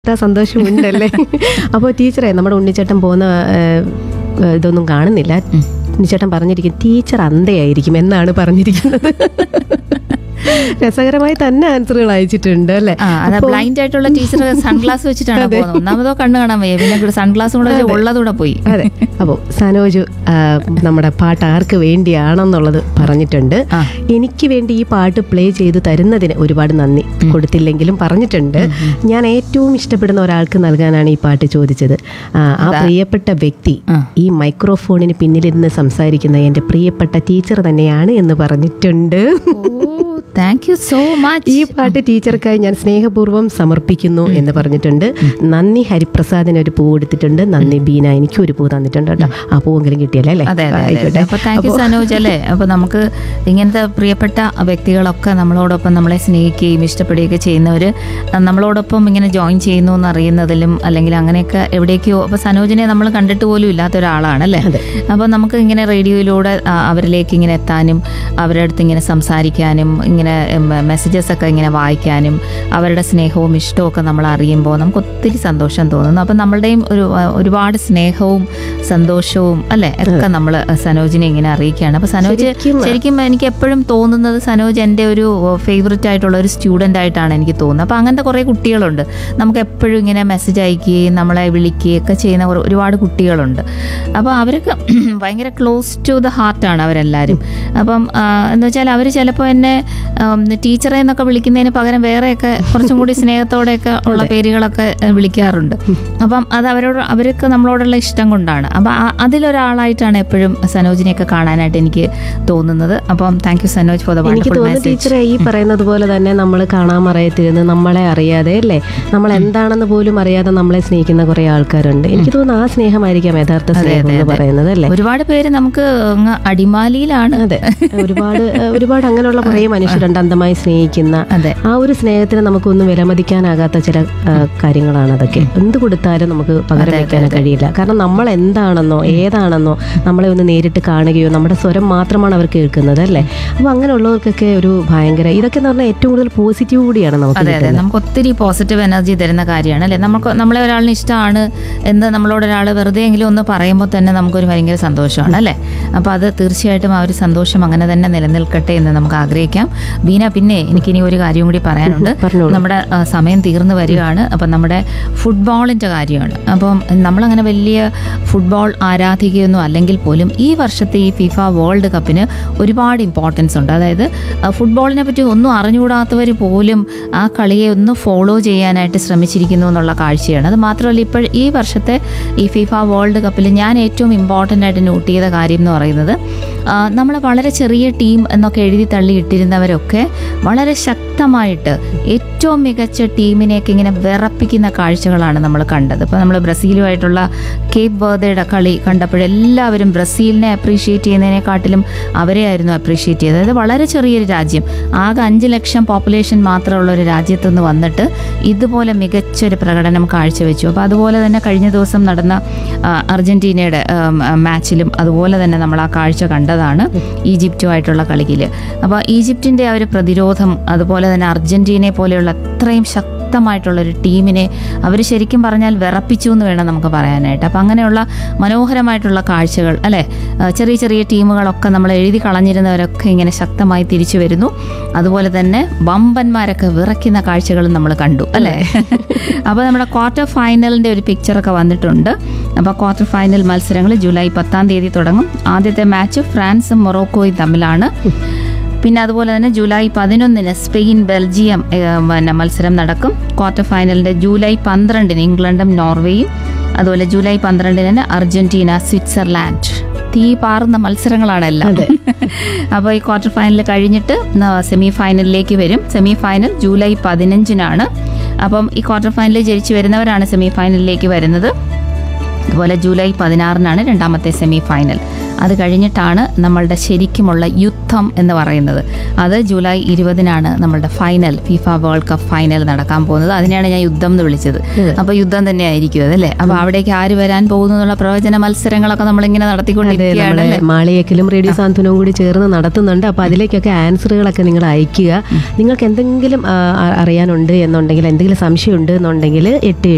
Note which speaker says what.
Speaker 1: ആ സന്തോഷമുണ്ടല്ലേ അപ്പോൾ ടീച്ചറെ നമ്മുടെ ഉണ്ണിച്ചേട്ടൻ പോകുന്ന ഏഹ്, ഏഹ്, ഇതൊന്നും കാണുന്നില്ല ഉണ്ണിച്ചേട്ടൻ പറഞ്ഞിരിക്കും ടീച്ചർ അന്തയായിരിക്കും എന്നാണ് പറഞ്ഞിരിക്കുന്നത് രസകരമായി തന്നെ ആൻസറുകൾ അയച്ചിട്ടുണ്ട് അല്ലേ
Speaker 2: ആ അതാ ബ്ലൈൻഡ് ആയിട്ടുള്ള ടീച്ചർ സൺഗ്ലാസ് വെച്ചിട്ടാണ് പോകുന്നത് ഒന്നാമതോ കണ്ണ് കാണാൻ വയ്യ പിന്നെ കൂടെ സൺഗ്ലാസും കൂടെ വെച്ച് ഉള്ളതൂടെ പോയി
Speaker 1: അതെ അപ്പോൾ സനോജ് ആ, നമ്മുടെ പാട്ട് ആർക്ക് വേണ്ടിയാണെന്നുള്ളത് പറഞ്ഞിട്ടുണ്ട്
Speaker 2: ആ.
Speaker 1: എനിക്ക് വേണ്ടി ഈ പാട്ട് പ്ലേ ചെയ്ത് തരുന്നതിന് ഒരുപാട് നന്ദി കൊടുത്തില്ലെങ്കിലും പറഞ്ഞിട്ടുണ്ട് ഞാൻ ഏറ്റവും ഇഷ്ടപ്പെടുന്ന ഒരാൾക്ക് നൽകാനാണ് ഈ പാട്ട് ചോദിച്ചത് ആ, ആ പ്രിയപ്പെട്ട വ്യക്തി
Speaker 2: ആ.
Speaker 1: ഈ മൈക്രോഫോണിന് പിന്നിലിരുന്ന് സംസാരിക്കുന്ന എൻ്റെ പ്രിയപ്പെട്ട ടീച്ചർ തന്നെയാണ് എന്ന് പറഞ്ഞിട്ടുണ്ട്
Speaker 2: oh thank you so much
Speaker 1: ഈ പാട്ട് ടീച്ചർക്കായി ഞാൻ സ്നേഹപൂർവ്വം സമർപ്പിക്കുന്നു എന്ന് പറഞ്ഞിട്ടുണ്ട് നന്ദി ഹരിപ്രസാദിന് ഒരു പൂ കൊടുത്തിട്ടുണ്ട് നന്ദി ബീന എനിക്ക് ഒരു പൂ തന്നിട്ടുണ്ട് കേട്ടോ ആ പൂവെങ്കിലും കിട്ടിയല്ലേ അല്ലേ
Speaker 2: അതെ അതെ, അതെ
Speaker 1: ആയിക്കോട്ടെ
Speaker 2: അപ്പൊ താങ്ക് യു സനോജ് അല്ലേ അപ്പൊ നമുക്ക് ഇങ്ങനത്തെ പ്രിയപ്പെട്ട വ്യക്തികളൊക്കെ നമ്മളോടൊപ്പം നമ്മളെ സ്നേഹിക്കുകയും ഇഷ്ടപ്പെടുകയൊക്കെ ചെയ്യുന്നവര് നമ്മളോടൊപ്പം ഇങ്ങനെ ജോയിൻ ചെയ്യുന്നു എന്ന് അറിയുന്നതിലും അല്ലെങ്കിൽ അങ്ങനെയൊക്കെ എവിടേക്കോ അപ്പൊ സനോജിനെ നമ്മൾ കണ്ടിട്ട് പോലും ഇല്ലാത്ത ഒരാളാണ് അല്ലേ അപ്പൊ നമുക്ക് ഇങ്ങനെ റേഡിയോയിലൂടെ ആ, അവരിലേക്ക് ഇങ്ങനെ എത്താനും അവരുടെ അടുത്ത് ഇങ്ങനെ സംസാരിക്കാനും ഇങ്ങനെ മെസ്സേജസ് ഒക്കെ ഇങ്ങനെ വായിക്കാനും അവരുടെ സ്നേഹവും ഇഷ്ടവും ഒക്കെ നമ്മൾ അറിയുമ്പോൾ നമുക്ക് ഒത്തിരി സന്തോഷം തോന്നുന്നു അപ്പം നമ്മളുടെയും ഒരു ആ, ഒരുപാട് സ്നേഹവും സന്തോഷവും അല്ലെ ഒക്കെ നമ്മൾ സനോജിനെ ഇങ്ങനെ അറിയിക്കുകയാണ് അപ്പൊ സനോജ്
Speaker 1: ശരിക്കും-
Speaker 2: ശരിക്കും എനിക്ക് എപ്പോഴും തോന്നുന്നത് സനോജ് എൻ്റെ ഒരു ഫേവററ്റ് ആയിട്ടുള്ള ഒരു സ്റ്റുഡൻ്റ് ആയിട്ടാണ് എനിക്ക് തോന്നുന്നത് അപ്പോൾ അങ്ങനത്തെ കുറേ കുട്ടികളുണ്ട് നമുക്ക് എപ്പോഴും ഇങ്ങനെ മെസ്സേജ് അയക്കുകയും നമ്മളെ വിളിക്കുകയും ഒക്കെ ചെയ്യുന്ന ഒരു- ഒരുപാട് കുട്ടികളുണ്ട് അപ്പോൾ അവരൊക്കെ ഭയങ്കര ക്ലോസ് ടു ദ ഹാർട്ടാണ് അവരെല്ലാവരും അപ്പം ആ, എന്ന് വെച്ചാൽ അവർ ചിലപ്പോൾ എന്നെ ടീച്ചറെ എന്നൊക്കെ വിളിക്കുന്നതിന് പകരം വേറെയൊക്കെ കുറച്ചും കൂടി സ്നേഹത്തോടെയൊക്കെ ഉള്ള പേരുകളൊക്കെ ആ, വിളിക്കാറുണ്ട് അപ്പം അത് അവരോട് അവർക്ക് നമ്മളോടുള്ള ഇഷ്ടം കൊണ്ടാണ് അപ്പം ആ- അതിലൊരാളായിട്ടാണ് എപ്പോഴും സനോജിനെയൊക്കെ കാണാനായിട്ട് എനിക്ക് തോന്നുന്നത് അപ്പം thank you Sanoj for the
Speaker 1: എനിക്ക്
Speaker 2: വണ്ടർഫുൾ
Speaker 1: തോന്നുന്നു
Speaker 2: മെസ്സേജ്
Speaker 1: ടീച്ചറെ ഈ പറയുന്നത് പോലെ തന്നെ നമ്മൾ കാണാൻ മറയത്തിരുന്ന് നമ്മളെ അറിയാതെ അല്ലേ നമ്മൾ എന്താണെന്ന് പോലും അറിയാതെ നമ്മളെ സ്നേഹിക്കുന്ന കുറെ ആൾക്കാരുണ്ട് എനിക്ക് തോന്നുന്നു ആ സ്നേഹമായിരിക്കാം യഥാർത്ഥ സ്നേഹം എന്ന് പറയുന്നത് അല്ലേ
Speaker 2: ഒരുപാട് പേര് നമുക്ക് അങ്ങ് അടിമാലിയിലാണ്
Speaker 1: അതെ ഒരുപാട് ഏഹ്, ഒരുപാട് അങ്ങനെയുള്ള കുറേ മനുഷ്യരുണ്ട് അന്ധമായി സ്നേഹിക്കുന്ന
Speaker 2: അതെ
Speaker 1: ആ ഒരു സ്നേഹത്തിന് നമുക്കൊന്നും വിലമതിക്കാനാകാത്ത ചില ആ, കാര്യങ്ങളാണ് അതൊക്കെ എന്ത് കൊടുത്താലും നമുക്ക് പകരം വെക്കാൻ കഴിയില്ല കാരണം നമ്മൾ എന്താണെന്നോ ഏതാണെന്നോ നമ്മളെ ഒന്ന് നേരിട്ട് കാണുകയോ നമ്മുടെ സ്വരം മാത്രമാണ് അവർ കേൾക്കുന്നത് അല്ലേ അപ്പോൾ അങ്ങനെയുള്ളവർക്കൊക്കെ ഒരു ഭയങ്കര ഇതൊക്കെ എന്ന് പറഞ്ഞാൽ ഏറ്റവും കൂടുതൽ പോസിറ്റീവ് കൂടിയാണ് നമുക്ക്
Speaker 2: അതെ അതെ നമുക്ക് ഒത്തിരി പോസിറ്റീവ് എനർജി തരുന്ന കാര്യമാണ് അല്ലേ നമുക്ക് നമ്മളെ ഒരാളിന് ഇഷ്ടമാണ് എന്ന് നമ്മളോട് ഒരാൾ വെറുതെ എങ്കിലും ഒന്ന് പറയുമ്പോൾ തന്നെ നമുക്കൊരു ഭയങ്കര സന്തോഷമാണ് അല്ലേ അപ്പോൾ അത് തീർച്ചയായിട്ടും ആ ഒരു സന്തോഷം അങ്ങനെ തന്നെ നിലനിൽക്കട്ടെ എന്ന് നമുക്ക് ആഗ്രഹിക്കാം ബീന പിന്നെ എനിക്കിനി ഒരു കാര്യം കൂടി പറയാനുണ്ട്
Speaker 1: പറഞ്ഞോളൂ.
Speaker 2: നമ്മുടെ ആ, സമയം തീർന്നു വരികയാണ് അപ്പം നമ്മുടെ ഫുട്ബോളിൻ്റെ കാര്യമാണ് അപ്പം നമ്മളങ്ങനെ വലിയ ഫുട്ബോൾ ആരാധികയൊന്നും അല്ലെങ്കിൽ പോലും ഈ വർഷത്തെ ഈ ഫിഫ വേൾഡ് കപ്പിന് ഒരുപാട് ഇമ്പോർട്ടൻസ് ഉണ്ട് അതായത് ആ, ഫുട്ബോളിനെ പറ്റി ഒന്നും അറിഞ്ഞുകൂടാത്തവർ പോലും ആ കളിയെ ഒന്ന് ഫോളോ ചെയ്യാനായിട്ട് ശ്രമിച്ചിരിക്കുന്നു എന്നുള്ള കാഴ്ചയാണ് അത് മാത്രമല്ല ഇപ്പോൾ ഈ വർഷത്തെ ഈ ഫിഫ വേൾഡ് കപ്പിൽ ഞാൻ ഏറ്റവും ഇമ്പോർട്ടൻ്റ് ആയിട്ട് നോട്ട് ചെയ്ത കാര്യം എന്ന് പറയുന്നത് നമ്മൾ വളരെ ചെറിയ ടീം എന്നൊക്കെ എഴുതി തള്ളിയിട്ടിരുന്നവരൊക്കെ വളരെ ശക്തമായിട്ട് ഏറ്റവും മികച്ച ടീമിനെയൊക്കെ ഇങ്ങനെ വിറപ്പിക്കുന്ന കാഴ്ചകളാണ് നമ്മൾ കണ്ടത് ഇപ്പോൾ നമ്മൾ ബ്രസീലുമായിട്ടുള്ള കേപ്പ് ബർദയുടെ കളി കണ്ടപ്പോഴെല്ലാവരും ബ്രസീലിനെ അപ്രീഷിയേറ്റ് ചെയ്യുന്നതിനെക്കാട്ടിലും അവരെ ആയിരുന്നു അപ്രീഷിയേറ്റ് ചെയ്തത് അതായത് വളരെ ചെറിയൊരു രാജ്യം ആകെ അഞ്ച് ലക്ഷം പോപ്പുലേഷൻ മാത്രമുള്ള ഒരു രാജ്യത്തു നിന്ന് വന്നിട്ട് ഇതുപോലെ മികച്ചൊരു പ്രകടനം കാഴ്ചവെച്ചു അപ്പോൾ അതുപോലെ തന്നെ കഴിഞ്ഞ ദിവസം നടന്ന ആ, അർജന്റീനയുടെ ആം, ആ, മാച്ചിലും അതുപോലെ തന്നെ നമ്മൾ ആ കാഴ്ച കണ്ടതാണ് ഈജിപ്റ്റുമായിട്ടുള്ള കളിയിൽ അപ്പോൾ ഈജിപ്തിൻ്റെ ആ ഒരു പ്രതിരോധം അതുപോലെ തന്നെ അർജന്റീനയെ പോലെയുള്ള അത്രയും ശക്തമായിട്ടുള്ള ഒരു ടീമിനെ അവർ ശരിക്കും പറഞ്ഞാൽ വിറപ്പിച്ചു എന്ന് വേണം നമുക്ക് പറയാനായിട്ട് അപ്പം അങ്ങനെയുള്ള മനോഹരമായിട്ടുള്ള കാഴ്ചകൾ അല്ലേ ആ, ചെറിയ ചെറിയ ടീമുകളൊക്കെ നമ്മൾ എഴുതി കളഞ്ഞിരുന്നവരൊക്കെ ഇങ്ങനെ ശക്തമായി തിരിച്ചു വരുന്നു അതുപോലെ തന്നെ വമ്പന്മാരൊക്കെ വിറയ്ക്കുന്ന കാഴ്ചകളും നമ്മൾ കണ്ടു അല്ലേ അപ്പോൾ നമ്മുടെ ക്വാർട്ടർ ഫൈനലിൻ്റെ ഒരു പിക്ചറൊക്കെ വന്നിട്ടുണ്ട് അപ്പോൾ ക്വാർട്ടർ ഫൈനൽ മത്സരങ്ങൾ ജൂലൈ പത്താം തീയതി തുടങ്ങും ആദ്യത്തെ മാച്ച് ഫ്രാൻസും മൊറോക്കോയും തമ്മിലാണ് പിന്നെ അതുപോലെ തന്നെ ജൂലൈ പതിനൊന്നിന് സ്പെയിൻ ബെൽജിയം ഏഹ്, പിന്നെ മത്സരം നടക്കും ക്വാർട്ടർ ഫൈനലിൻ്റെ ജൂലൈ പന്ത്രണ്ടിന് ഇംഗ്ലണ്ടും നോർവേയും അതുപോലെ ജൂലൈ പന്ത്രണ്ടിന് അർജന്റീന സ്വിറ്റ്സർലാൻഡ് തീ പാറുന്ന മത്സരങ്ങളാണെല്ലാം അപ്പോൾ ഈ ക്വാർട്ടർ ഫൈനൽ കഴിഞ്ഞിട്ട് സെമി ഫൈനലിലേക്ക് വരും സെമി ഫൈനൽ ജൂലൈ പതിനഞ്ചിനാണ് അപ്പം ഈ ക്വാർട്ടർ ഫൈനലിൽ ജയിച്ചു വരുന്നവരാണ് സെമി ഫൈനലിലേക്ക് വരുന്നത് അതുപോലെ ജൂലൈ പതിനാറിനാണ് രണ്ടാമത്തെ സെമി ഫൈനൽ അത് കഴിഞ്ഞിട്ടാണ് നമ്മളുടെ ശരിക്കുമുള്ള യുദ്ധം എന്ന് പറയുന്നത് അത് ജൂലൈ ഇരുപതിനാണ് നമ്മളുടെ final FIFA world cup final നടക്കാൻ പോകുന്നത് അതിനെയാണ് ഞാൻ യുദ്ധം എന്ന് വിളിച്ചത് അപ്പോൾ യുദ്ധം തന്നെ ആയിരിക്കും അതല്ലേ അപ്പോൾ അവിടേക്ക് ആര് വരാൻ പോകുന്നു എന്നുള്ള പ്രവചന മത്സരങ്ങളൊക്കെ നമ്മളിങ്ങനെ
Speaker 1: അതെ
Speaker 2: നടത്തിക്കൊണ്ടിരിക്കുകയാണ്
Speaker 1: നമ്മളെ മാളിയേക്കലും റേഡിയോ സാന്ത്വനവും കൂടി ചേർന്ന് നടത്തുന്നുണ്ട് അപ്പോൾ അതിലേക്കൊക്കെ ആൻസറുകളൊക്കെ നിങ്ങൾ അയക്കുക നിങ്ങൾക്ക് എന്തെങ്കിലും ആ, അ- അറിയാനുണ്ട് എന്നുണ്ടെങ്കിൽ എന്തെങ്കിലും സംശയം ഉണ്ട് എന്നുണ്ടെങ്കിൽ എട്ട്